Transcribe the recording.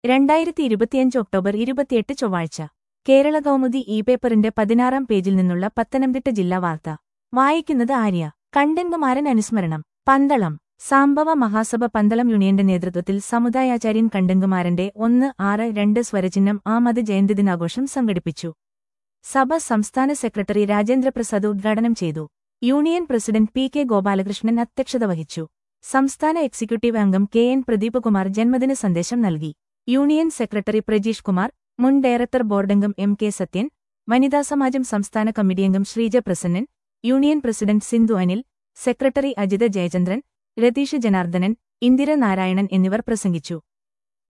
രണ്ടായിരത്തി ഇരുപത്തിയഞ്ച് ഒക്ടോബർ ഇരുപത്തിയെട്ട് ചൊവ്വാഴ്ച കേരള കൗമുദി ഇ പേപ്പറിന്റെ പതിനാറാം പേജിൽ നിന്നുള്ള പത്തനംതിട്ട ജില്ലാ വാർത്ത വായിക്കുന്നത് ആര്യ കണ്ടൻകുമാരൻ അനുസ്മരണം പന്തളം സാംബവ മഹാസഭ പന്തളം യൂണിയന്റെ നേതൃത്വത്തിൽ സമുദായാചാര്യൻ കണ്ടൻകുമാരന്റെ ഒന്ന് ആറ് രണ്ട് സ്വരചിഹ്നം ആ മത ജയന്തിദിനാഘോഷം സംഘടിപ്പിച്ചു സഭ സംസ്ഥാന സെക്രട്ടറി രാജേന്ദ്രപ്രസാദ് ഉദ്ഘാടനം ചെയ്തു union president P K Gopalakrishnan അധ്യക്ഷത വഹിച്ചു സംസ്ഥാന എക്സിക്യൂട്ടീവ് അംഗം കെ എൻ പ്രദീപകുമാർ ജന്മദിന സന്ദേശം നൽകി യൂണിയൻ സെക്രട്ടറി പ്രജീഷ് കുമാർ മുൻ ഡയറക്ടർ ബോർഡംഗം എം കെ സത്യൻ വനിതാ സമാജം സംസ്ഥാന കമ്മിറ്റിയംഗം Sreeja Prasannan union president Sindhu Anil secretary Ajitha Jayachandran Ratheesh Janardhanan Indira Narayanan എന്നിവർ പ്രസംഗിച്ചു